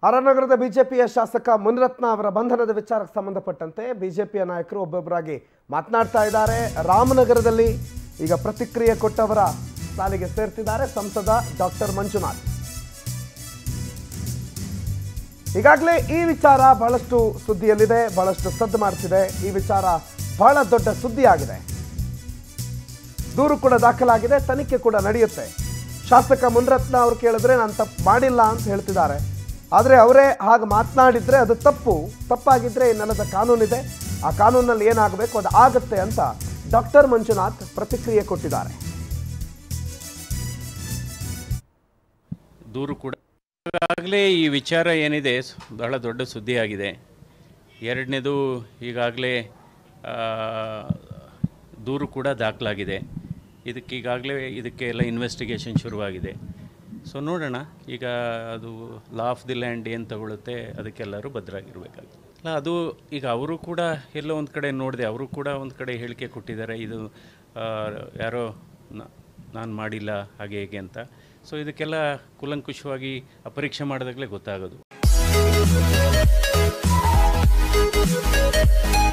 ಆರನಗರದ ಬಿಜೆಪಿಯ ಶಾಸಕ ಮುನಿರತ್ನ ಅವರ ಬಂಧನದ ವಿಚಾರಕ್ಕೆ ಸಂಬಂಧಪಟ್ಟಂತೆ ಬಿಜೆಪಿಯ ನಾಯಕರು ಒಬ್ಬೊಬ್ಬರಾಗಿ ಮಾತನಾಡ್ತಾ ಇದ್ದಾರೆ ರಾಮನಗರದಲ್ಲಿ ಈಗ ಪ್ರತಿಕ್ರಿಯೆ ಕೊಟ್ಟವರ ಸಾಲಿಗೆ ಸೇರ್ತಿದ್ದಾರೆ ಸಂಸದ ಡಾಕ್ಟರ್ ಮಂಜುನಾಥ್ ಈಗಾಗಲೇ ಈ ವಿಚಾರ ಬಹಳಷ್ಟು ಸುದ್ದಿಯಲ್ಲಿದೆ ಬಹಳಷ್ಟು ಸದ್ದು ಮಾಡ್ತಿದೆ ಈ ವಿಚಾರ ಬಹಳ ದೊಡ್ಡ ಸುದ್ದಿಯಾಗಿದೆ ದೂರು ಕೂಡ ದಾಖಲಾಗಿದೆ ತನಿಖೆ ಕೂಡ ನಡೆಯುತ್ತೆ ಶಾಸಕ ಮುನ್ರತ್ನ ಅವ್ರು ಕೇಳಿದ್ರೆ ನಾನು ತಪ್ಪು ಮಾಡಿಲ್ಲ ಅಂತ ಹೇಳ್ತಿದ್ದಾರೆ ಆದರೆ ಅವರೇ ಹಾಗೆ ಮಾತನಾಡಿದ್ರೆ ಅದು ತಪ್ಪು ತಪ್ಪಾಗಿದ್ರೆ ಈ ನೆಲದ ಕಾನೂನಿದೆ ಆ ಕಾನೂನಲ್ಲಿ ಏನಾಗಬೇಕು ಅದು ಆಗುತ್ತೆ ಅಂತ ಡಾಕ್ಟರ್ ಮಂಜುನಾಥ್ ಪ್ರತಿಕ್ರಿಯೆ ಕೊಟ್ಟಿದ್ದಾರೆ ದೂರು ಕೂಡ ಈಗಾಗಲೇ ಈ ವಿಚಾರ ಏನಿದೆ ಸ್- ಬಹಳ ದೊಡ್ಡ ಸುದ್ದಿಯಾಗಿದೆ ಎರಡನೇದು ಈಗಾಗಲೇ ಆ, ದೂರು ಕೂಡ ದಾಖಲಾಗಿದೆ ಇದಕ್ಕೆ ಈಗಾಗಲೇ ಇದಕ್ಕೆ ಎಲ್ಲ ಇನ್ವೆಸ್ಟಿಗೇಷನ್ ಶುರುವಾಗಿದೆ ಸೊ ನೋಡೋಣ ಈಗ ಅದು ಲಾ ಆಫ್ ದಿ ಲ್ಯಾಂಡ್ ಏನು ತಗೊಳುತ್ತೆ ಅದಕ್ಕೆಲ್ಲರೂ ಭದ್ರಾಗಿರ್ಬೇಕಾಗುತ್ತೆ ಅಲ್ಲ ಅದು ಈಗ ಅವರು ಕೂಡ ಎಲ್ಲೋ ಒಂದು ಕಡೆ ನೋಡಿದೆ ಅವರು ಕೂಡ ಒಂದು ಕಡೆ ಹೇಳಿಕೆ ಕೊಟ್ಟಿದ್ದಾರೆ ಇದು ಆ, ಯಾರೋ ನಾನು ಮಾಡಿಲ್ಲ ಹಾಗೆ ಹೇಗೆ ಅಂತ ಸೊ ಇದಕ್ಕೆಲ್ಲ ಕೂಲಂಕುಷವಾಗಿ ಪರೀಕ್ಷೆ ಮಾಡಿದಾಗಲೇ ಗೊತ್ತಾಗೋದು